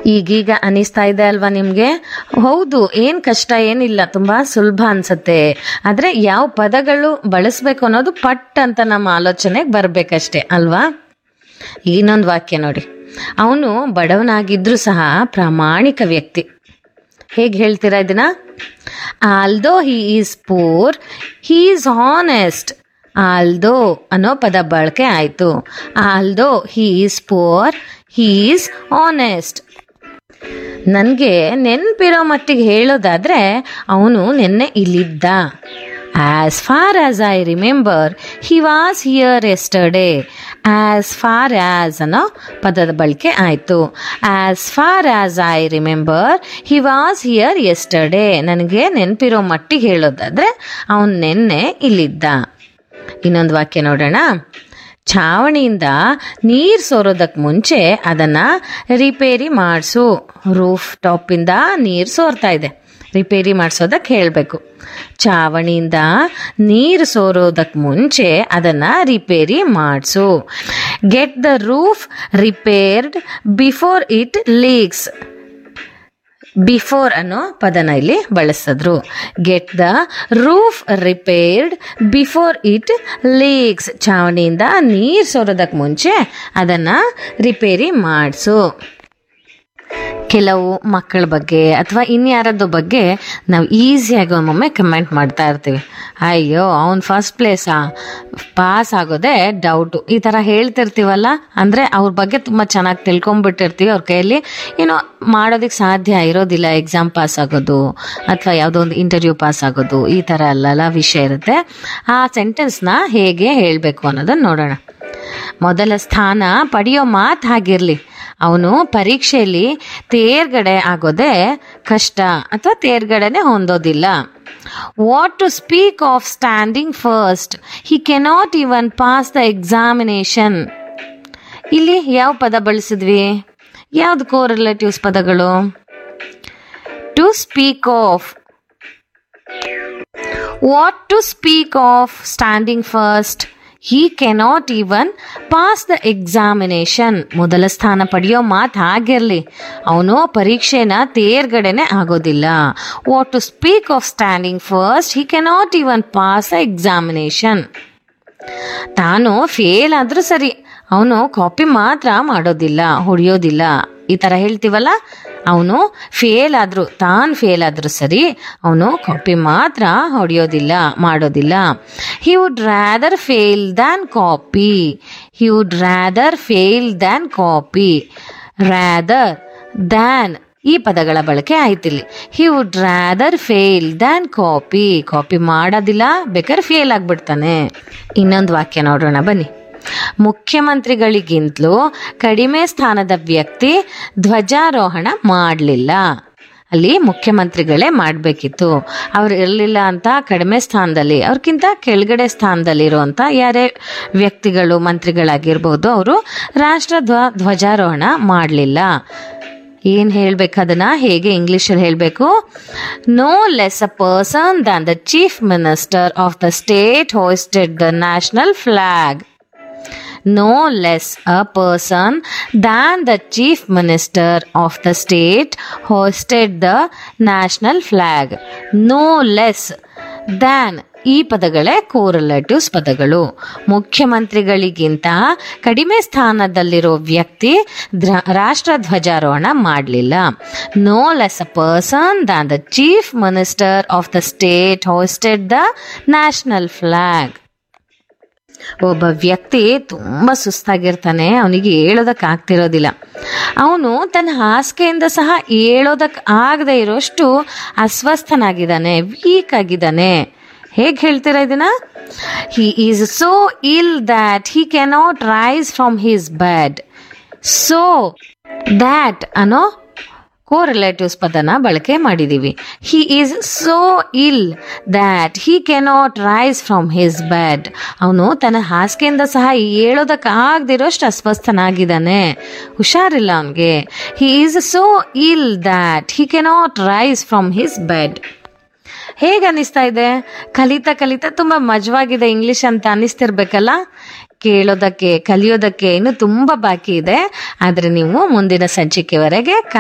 ಈಗೀಗ ಅನಿಸ್ತಾ ಇದೆ ಅಲ್ವಾ ನಿಮ್ಗೆ ಹೌದು ಏನ್ ಕಷ್ಟ ಏನಿಲ್ಲ ತುಂಬಾ ಸುಲಭ ಅನ್ಸತ್ತೆ ಆದ್ರೆ ಯಾವ ಪದಗಳು ಬಳಸ್ಬೇಕು ಅನ್ನೋದು ಪಟ್ ಅಂತ ನಮ್ಮ ಆಲೋಚನೆಗೆ ಬರ್ಬೇಕಷ್ಟೇ ಅಲ್ವಾ ಇನ್ನೊಂದು ವಾಕ್ಯ ನೋಡಿ ಅವನು ಬಡವನಾಗಿದ್ರೂ ಸಹ ಪ್ರಾಮಾಣಿಕ ವ್ಯಕ್ತಿ ಹೇಗೆ ಹೇಳ್ತೀರಾ ಇದನ್ನ although he is poor he is honest although ಅನ್ನೋ ಪದ ಬಳಕೆ ಆಯಿತು although he is poor he is honest ನನಗೆ ನೆನಪಿರೋ ಮಟ್ಟಿಗೆ ಹೇಳೋದಾದ್ರೆ ಅವನು ನಿನ್ನೆ ಇಲ್ಲಿದ್ದ as far as I remember he was here yesterday as far as ಅನ್ನೋ ಪದದ ಬಳಕೆ ಆಯಿತು as far as I remember he was here yesterday ನನಗೆ ನೆನಪಿರೋ ಮಟ್ಟಿಗೆ ಹೇಳೋದಾದ್ರೆ ಅವನು ನಿನ್ನೆ ಇಲ್ಲಿದ್ದ ಇನ್ನೊಂದು ವಾಕ್ಯ ನೋಡೋಣ ಛಾವಣಿಯಿಂದ ನೀರು ಸೋರೋದಕ್ಕೆ ಮುಂಚೆ ಅದನ್ನು ರಿಪೇರಿ ಮಾಡಿಸು ರೂಫ್ ಟಾಪಿಂದ ನೀರು ಸೋರ್ತಾ ಇದೆ ರಿಪೇರಿ ಮಾಡಿಸೋದಕ್ಕೆ ಹೇಳಬೇಕು ಛಾವಣಿಯಿಂದ ನೀರು ಸೋರೋದಕ್ಕೆ ಮುಂಚೆ ಅದನ್ನು ರಿಪೇರಿ ಮಾಡಿಸು get the roof repaired before it leaks before ಅನ್ನೋ ಪದನ ಇಲ್ಲಿ ಬಳಸಿದ್ರು get the roof repaired before it leaks ಛಾವಣಿಯಿಂದ ನೀರು ಸೋರೋದಕ್ಕೆ ಮುಂಚೆ ಅದನ್ನು ರಿಪೇರಿ ಮಾಡಿಸು ಕೆಲವು ಮಕ್ಕಳ ಬಗ್ಗೆ ಅಥವಾ ಇನ್ಯಾರದ್ದು ಬಗ್ಗೆ ನಾವು ಈಸಿಯಾಗಿ ಒಮ್ಮೊಮ್ಮೆ ಕಮೆಂಟ್ ಮಾಡ್ತಾ ಇರ್ತೀವಿ ಅಯ್ಯೋ ಅವ್ನು ಫಸ್ಟ್ ಪ್ಲೇಸಾ ಪಾಸ್ ಆಗೋದೇ ಡೌಟು ಈ ಥರ ಹೇಳ್ತಿರ್ತೀವಲ್ಲ ಅಂದರೆ ಅವ್ರ ಬಗ್ಗೆ ತುಂಬ ಚೆನ್ನಾಗಿ ತಿಳ್ಕೊಂಬಿಟ್ಟಿರ್ತೀವಿ ಅವ್ರ ಕೈಯಲ್ಲಿ ಏನೋ ಮಾಡೋದಕ್ಕೆ ಸಾಧ್ಯ ಇರೋದಿಲ್ಲ ಎಕ್ಸಾಮ್ ಪಾಸ್ ಆಗೋದು ಅಥವಾ ಯಾವುದೋ ಒಂದು ಇಂಟರ್ವ್ಯೂ ಪಾಸ್ ಆಗೋದು ಈ ಥರ ಅಲ್ಲೆಲ್ಲ ವಿಷಯ ಇರುತ್ತೆ ಆ ಸೆಂಟೆನ್ಸ್ನ ಹೇಗೆ ಹೇಳಬೇಕು ಅನ್ನೋದನ್ನು ನೋಡೋಣ ಮೊದಲ ಸ್ಥಾನ ಪಡೆಯೋ ಮಾತು ಹಾಗಿರಲಿ ಅವನು ಪರೀಕ್ಷೆಯಲ್ಲಿ ತೇರ್ಗಡೆ ಆಗೋದೇ ಕಷ್ಟ ಅಥವಾ ತೇರ್ಗಡೆನೆ ಹೊಂದೋದಿಲ್ಲ what to speak of standing first he cannot even pass the examination ಇಲ್ಲಿ ಯಾವ ಪದ ಬಳಸಿದ್ವಿ ಯಾವ್ದು ಕೋ ರಿಲೇಟಿವ್ಸ್ ಪದಗಳು to speak of what to speak of standing first he cannot even pass the examination ಮೊದಲ ಸ್ಥಾನ ಪಡೆಯೋ ಮಾತು ಆಗಿರಲಿ ಅವನು ಪರೀಕ್ಷೆನ ತೇರ್ಗಡೆನೆ ಆಗೋದಿಲ್ಲ what to speak of standing first he cannot even pass the examination ತಾನು ಫೇಲ್ ಆದರೂ ಸರಿ ಅವನು ಕಾಪಿ ಮಾತ್ರ ಮಾಡೋದಿಲ್ಲ ಹೊಡೆಯೋದಿಲ್ಲ ಈ ಥರ ಹೇಳ್ತೀವಲ್ಲ ಅವನು ಫೇಲ್ ಆದರೂ ತಾನು ಫೇಲ್ ಆದರೂ ಸರಿ ಅವನು ಕಾಪಿ ಮಾತ್ರ ಹೊಡೆಯೋದಿಲ್ಲ ಮಾಡೋದಿಲ್ಲ he would rather fail than copy he would rather fail than copy rather than ಈ ಪದಗಳ ಬಳಕೆ ಆಯ್ತಿಲ್ಲಿ he would rather fail than copy copy ಮಾಡೋದಿಲ್ಲ ಬೇಕಾದ್ರೆ ಫೇಲ್ ಆಗ್ಬಿಡ್ತಾನೆ ಇನ್ನೊಂದು ವಾಕ್ಯ ನೋಡೋಣ ಬನ್ನಿ ಮುಖ್ಯಮಂತ್ರಿಗಳಿಗಿಂತಲೂ ಕಡಿಮೆ ಸ್ಥಾನದ ವ್ಯಕ್ತಿ ಧ್ವಜಾರೋಹಣ ಮಾಡಲಿಲ್ಲ ಅಲ್ಲಿ ಮುಖ್ಯಮಂತ್ರಿಗಳೇ ಮಾಡಬೇಕಿತ್ತು ಅವ್ರು ಇರಲಿಲ್ಲ ಅಂತ ಕಡಿಮೆ ಸ್ಥಾನದಲ್ಲಿ ಅವ್ರಿಗಿಂತ ಕೆಳಗಡೆ ಸ್ಥಾನದಲ್ಲಿ ಇರುವಂಥ ಯಾರೇ ವ್ಯಕ್ತಿಗಳು ಮಂತ್ರಿಗಳಾಗಿರ್ಬೋದು ಅವರು ರಾಷ್ಟ್ರ ಧ್ವ ಧ್ವಜಾರೋಹಣ ಮಾಡಲಿಲ್ಲ ಏನು ಹೇಳ್ಬೇಕು ಅದನ್ನ ಹೇಗೆ ಇಂಗ್ಲೀಷಲ್ಲಿ ಹೇಳಬೇಕು no less a person than the chief minister of the state hoisted the national flag no less a person than the chief minister of the state hosted the national flag. No less than ಈ ಪದಗಳೇ ಕೋರಿಲೇಟಿವ್ಸ್ ಪದಗಳು ಮುಖ್ಯಮಂತ್ರಿಗಳಿಗಿಂತ ಕಡಿಮೆ ಸ್ಥಾನದಲ್ಲಿರೋ ವ್ಯಕ್ತಿ ಧ್ರ ರಾಷ್ಟ್ರ ಧ್ವಜಾರೋಹಣ ಮಾಡಲಿಲ್ಲ no less a person than the chief minister of the state hoisted the national flag ಒಬ್ಬ ವ್ಯಕ್ತಿ ತುಂಬ ಸುಸ್ತಾಗಿರ್ತಾನೆ ಅವನಿಗೆ ಹೇಳೋದಕ್ಕೆ ಆಗ್ತಿರೋದಿಲ್ಲ ಅವನು ತನ್ನ ಹಾಸಿಗೆಯಿಂದ ಸಹ ಹೇಳೋದಕ್ಕೆ ಆಗದೆ ಇರೋಷ್ಟು ಅಸ್ವಸ್ಥನಾಗಿದ್ದಾನೆ ವೀಕ್ ಆಗಿದ್ದಾನೆ ಹೇಗೆ ಹೇಳ್ತೀರಾ ಇದನ್ನ he is so ill that he cannot rise from his bed so that ಅನ್ನೋ ಕೋ ರಿಲೇಟಿವ್ಸ್ ಪದನ ಬಳಕೆ ಮಾಡಿದ್ದೀವಿ he is so ill that he cannot rise from his bed ಅವನು ತನ್ನ ಹಾಸಿಗೆಯಿಂದ ಸಹ ಹೇಳೋದಕ್ಕೆ ಆಗದಿರೋಷ್ಟು ಅಸ್ವಸ್ಥನಾಗಿದ್ದಾನೆ ಹುಷಾರಿಲ್ಲ ಅವನಿಗೆ he is so ill that he cannot rise from his bed ಹೇಗೆ ಅನ್ನಿಸ್ತಾ ಇದೆ ಕಲಿತಾ ಕಲಿತಾ ತುಂಬ ಮಜವಾಗಿದೆ ಇಂಗ್ಲಿಷ್ ಅಂತ ಅನ್ನಿಸ್ತಿರ್ಬೇಕಲ್ಲ ಕೇಳೋದಕ್ಕೆ ಕಲಿಯೋದಕ್ಕೆ ಇನ್ನು ತುಂಬ ಬಾಕಿ ಇದೆ ಆದರೆ ನೀವು ಮುಂದಿನ ಸಂಚಿಕೆವರೆಗೆ